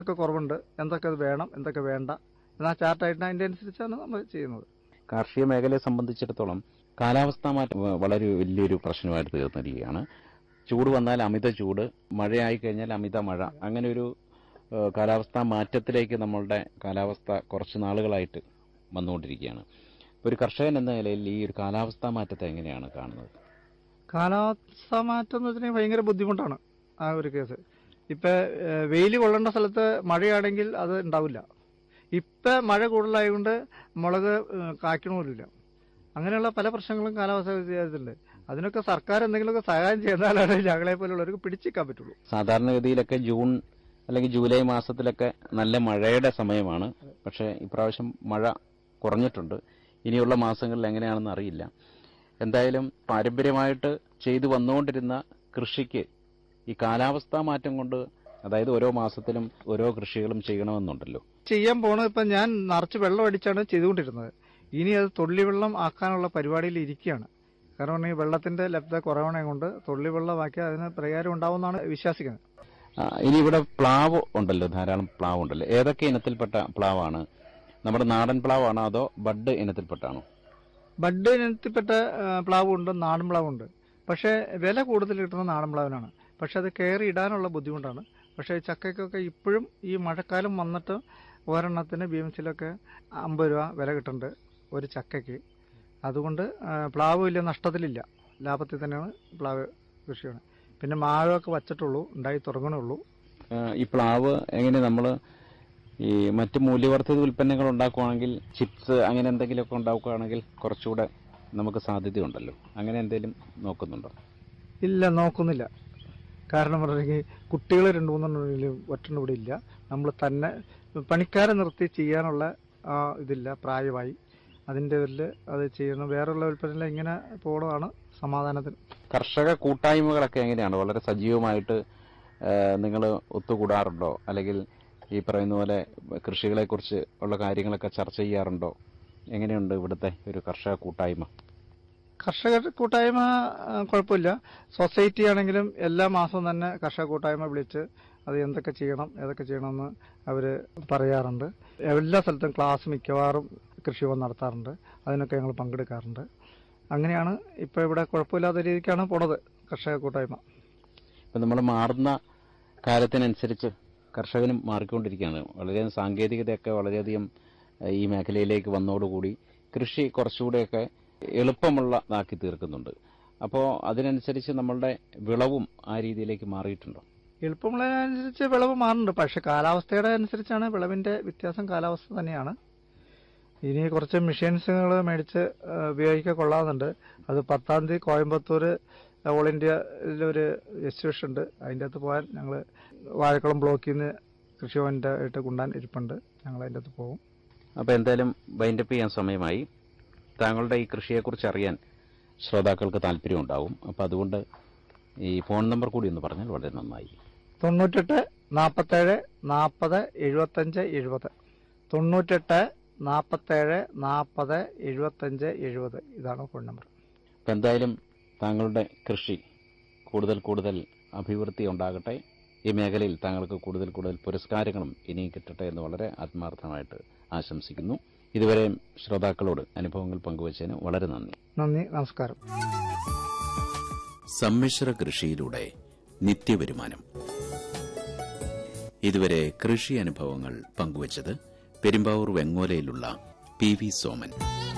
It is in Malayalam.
ഒക്കെ കുറവുണ്ട് എന്തൊക്കെ അത് വേണം എന്തൊക്കെ വേണ്ട എന്നാൽ ചാർട്ടായിട്ട് അതിൻ്റെ അനുസരിച്ചാണ് നമ്മൾ ചെയ്യുന്നത് കാർഷിക മേഖലയെ സംബന്ധിച്ചിടത്തോളം കാലാവസ്ഥാ മാറ്റം വ- വളരെ വലിയൊരു പ്രശ്നമായിട്ട് തീർന്നിരിക്കുകയാണ് ചൂട് വന്നാൽ അമിത ചൂട് മഴയായി കഴിഞ്ഞാൽ അമിത മഴ അങ്ങനെ ഒരു ഏഹ്, കാലാവസ്ഥാ മാറ്റത്തിലേക്ക് നമ്മളുടെ കാലാവസ്ഥ കുറച്ച് നാളുകളായിട്ട് വന്നുകൊണ്ടിരിക്കുകയാണ് ഇപ്പോൾ ഒരു കർഷകൻ എന്ന നിലയിൽ ഈ ഒരു കാലാവസ്ഥാ മാറ്റത്തെ എങ്ങനെയാണ് കാണുന്നത് കാലാവസ്ഥ മാറ്റം എന്ന് വെച്ചിട്ടുണ്ടെങ്കിൽ ഭയങ്കര ബുദ്ധിമുട്ടാണ് ആ ഒരു കേസ് ഇപ്പൊ വെയിൽ കൊള്ളേണ്ട സ്ഥലത്ത് മഴയാണെങ്കിൽ അത് ഉണ്ടാവില്ല ഇപ്പൊ മഴ കൂടുതലായതുകൊണ്ട് മുളക് ഏഹ്, കായ്ക്കണമില്ല അങ്ങനെയുള്ള പല പ്രശ്നങ്ങളും കാലാവസ്ഥ വ്യതിയാനത്തിലുണ്ട് അതിനൊക്കെ സർക്കാർ എന്തെങ്കിലുമൊക്കെ സഹായം ചെയ്താലാണ് ഞങ്ങളെ പോലുള്ളവർക്ക് പിടിച്ചിക്കാൻ പറ്റുള്ളൂ സാധാരണഗതിയിലൊക്കെ ജൂൺ അല്ലെങ്കിൽ ജൂലൈ മാസത്തിലൊക്കെ നല്ല മഴയുടെ സമയമാണ് പക്ഷേ ഇപ്രാവശ്യം മഴ കുറഞ്ഞിട്ടുണ്ട് ഇനിയുള്ള മാസങ്ങളിൽ എങ്ങനെയാണെന്ന് അറിയില്ല എന്തായാലും പാരമ്പര്യമായിട്ട് ചെയ്തു വന്നുകൊണ്ടിരുന്ന കൃഷിക്ക് ഈ കാലാവസ്ഥാ മാറ്റം കൊണ്ട് അതായത് ഓരോ മാസത്തിലും ഓരോ കൃഷികളും ചെയ്യണമെന്നുണ്ടല്ലോ ചെയ്യാൻ പോണത് ഇപ്പൊ ഞാൻ നിറച്ച് വെള്ളം അടിച്ചാണ് ചെയ്തുകൊണ്ടിരുന്നത് ഇനി അത് തുള്ളി വെള്ളം ആക്കാനുള്ള പരിപാടിയിൽ ഇരിക്കുകയാണ് കാരണം ഈ വെള്ളത്തിന്റെ ലഭ്യത കുറവണ കൊണ്ട് തുള്ളി വെള്ളമാക്കി അതിന് പരിഹാരം ഉണ്ടാവുമെന്നാണ് വിശ്വസിക്കുന്നത് ആ, ഇനി ഇവിടെ പ്ലാവ് ഉണ്ടല്ലോ ധാരാളം പ്ലാവ് ഉണ്ടല്ലോ ഏതൊക്കെ ഇനത്തിൽപ്പെട്ട പ്ലാവാണ് നമ്മുടെ നാടൻ പ്ലാവാണോ അതോ ബഡ് ഇനത്തിൽപ്പെട്ടാണോ ബഡ് ഇനത്തിൽപ്പെട്ട ആ, പ്ലാവുണ്ട് നാടൻ പ്ലാവുണ്ട് പക്ഷേ വില കൂടുതൽ കിട്ടുന്ന നാടൻ പ്ലാവിനാണ് പക്ഷെ അത് കയറി ഇടാനുള്ള ബുദ്ധിമുട്ടാണ് പക്ഷേ ചക്കയ്ക്കൊക്കെ ഇപ്പോഴും ഈ മഴക്കാലം വന്നിട്ട് ഒരെണ്ണത്തിന് ബി എം സിയിലൊക്കെ അമ്പത് രൂപ വില കിട്ടുന്നുണ്ട് ഒരു ചക്കയ്ക്ക് അതുകൊണ്ട് ആ, പ്ലാവ് വലിയ നഷ്ടത്തിലില്ല ലാഭത്തിൽ തന്നെയാണ് പ്ലാവ് കൃഷിയാണ് പിന്നെ മാഴമൊക്കെ വച്ചിട്ടുള്ളൂ ഉണ്ടായി തുടങ്ങണുള്ളൂ ആ, ഈ പ്ലാവ് എങ്ങനെ നമ്മൾ ഈ മറ്റ് മൂല്യവർദ്ധിത ഉൽപ്പന്നങ്ങൾ ഉണ്ടാക്കുവാണെങ്കിൽ ചിപ്സ് അങ്ങനെ എന്തെങ്കിലുമൊക്കെ ഉണ്ടാക്കുകയാണെങ്കിൽ കുറച്ചുകൂടെ നമുക്ക് സാധ്യതയുണ്ടല്ലോ അങ്ങനെ എന്തെങ്കിലും നോക്കുന്നുണ്ടോ ഇല്ല നോക്കുന്നില്ല കാരണം പറഞ്ഞെങ്കിൽ കുട്ടികൾ രണ്ട് മൂന്നെണ്ണം ഒറ്റ ഇവിടെ ഇല്ല നമ്മൾ തന്നെ പണിക്കാരെ നിർത്തി ചെയ്യാനുള്ള ആ, ഇതില്ല പ്രായമായി അതിൻ്റെ പേരിൽ അത് ചെയ്യുന്ന വേറെയുള്ള ഉൽപ്പന്നങ്ങൾ ഇങ്ങനെ പോകണമാണ് സമാധാനത്തിന് കർഷക കൂട്ടായ്മകളൊക്കെ എങ്ങനെയാണ് വളരെ സജീവമായിട്ട് നിങ്ങൾ ഒത്തുകൂടാറുണ്ടോ അല്ലെങ്കിൽ ഈ പറയുന്ന പോലെ കൃഷികളെക്കുറിച്ച് ഉള്ള കാര്യങ്ങളൊക്കെ ചർച്ച ചെയ്യാറുണ്ടോ എങ്ങനെയുണ്ട് ഇവിടുത്തെ ഒരു കർഷക കൂട്ടായ്മ കർഷക കൂട്ടായ്മ ആ, കുഴപ്പമില്ല സൊസൈറ്റി ആണെങ്കിലും എല്ലാ മാസവും തന്നെ കർഷക കൂട്ടായ്മ വിളിച്ച് അത് എന്തൊക്കെ ചെയ്യണം ഏതൊക്കെ ചെയ്യണമെന്ന് അവർ പറയാറുണ്ട് എല്ലാ സ്ഥലത്തും ക്ലാസ് മിക്കവാറും കൃഷിഭവൻ നടത്താറുണ്ട് അതിനൊക്കെ ഞങ്ങൾ പങ്കെടുക്കാറുണ്ട് അങ്ങനെയാണ് ഇപ്പോൾ ഇവിടെ കുഴപ്പമില്ലാത്ത രീതിക്കാണ് പോണത് കർഷക കൂട്ടായ്മ ഇപ്പം നമ്മൾ മാറുന്ന കാലത്തിനനുസരിച്ച് കർഷകനും മാറിക്കൊണ്ടിരിക്കുകയാണ് വളരെ സാങ്കേതികതയൊക്കെ വളരെയധികം ഏഹ്, ഈ മേഖലയിലേക്ക് വന്നതോടുകൂടി കൃഷി കുറച്ചുകൂടെയൊക്കെ എളുപ്പമുള്ളതാക്കി തീർക്കുന്നുണ്ട് അപ്പോൾ അതിനനുസരിച്ച് നമ്മളുടെ വിളവും ആ രീതിയിലേക്ക് മാറിയിട്ടുണ്ടോ എളുപ്പമുള്ളതിനനുസരിച്ച് വിളവ് മാറുന്നുണ്ട് പക്ഷെ കാലാവസ്ഥയുടെ അനുസരിച്ചാണ് വിളവിന്റെ വ്യത്യാസം കാലാവസ്ഥ തന്നെയാണ് ഇനി കുറച്ച് മെഷീൻസുകൾ മേടിച്ച് ആ, ഉപയോഗിക്കാൻ കൊള്ളാവുന്നുണ്ട് അത് പത്താം തീയതി കോയമ്പത്തൂർ ഓൾ ഇന്ത്യയിലൊരു എക്സിബിഷൻ ഉണ്ട് അതിൻ്റെ അകത്ത് പോകാൻ ഞങ്ങൾ വാഴക്കുളം ബ്ലോക്കിൽ നിന്ന് കൃഷിഭവൻ്റെ ആയിട്ട് കൊണ്ടാൻ ഇരിപ്പുണ്ട് ഞങ്ങൾ അതിൻ്റെ അകത്ത് പോകും അപ്പോൾ എന്തായാലും വൈൻഡപ്പ് ചെയ്യാൻ സമയമായി താങ്കളുടെ ഈ കൃഷിയെക്കുറിച്ച് അറിയാൻ ശ്രോതാക്കൾക്ക് താല്പര്യമുണ്ടാവും അപ്പോൾ അതുകൊണ്ട് ഈ ഫോൺ നമ്പർ കൂടി ഒന്ന് പറഞ്ഞാൽ വളരെ നന്നായി തൊണ്ണൂറ്റെട്ട് നാൽപ്പത്തേഴ് നാൽപ്പത് എഴുപത്തഞ്ച് എഴുപത് തൊണ്ണൂറ്റെട്ട് നാൽപ്പത്തേഴ് നാൽപ്പത് എഴുപത്തഞ്ച് എഴുപത് ഇതാണ് ഫോൺ നമ്പർ അപ്പം എന്തായാലും താങ്കളുടെ കൃഷി കൂടുതൽ കൂടുതൽ അഭിവൃദ്ധി ഉണ്ടാകട്ടെ ഈ മേഖലയിൽ താങ്കൾക്ക് കൂടുതൽ കൂടുതൽ പുരസ്കാരങ്ങളും ഇനിയും കിട്ടട്ടെ എന്ന് വളരെ ആത്മാർത്ഥമായിട്ട് ആശംസിക്കുന്നു ഇതുവരെ ശ്രോതാക്കളോട് അനുഭവങ്ങൾ പങ്കുവച്ചതിന് വളരെ നന്ദി നന്ദി നമസ്കാരം സമ്മിശ്ര കൃഷിയിലൂടെ നിത്യവരുമാനം ഇതുവരെ കൃഷി അനുഭവങ്ങൾ പങ്കുവച്ചത് പെരുമ്പാവൂർ വെങ്ങോലയിലുള്ള പി വി സോമൻ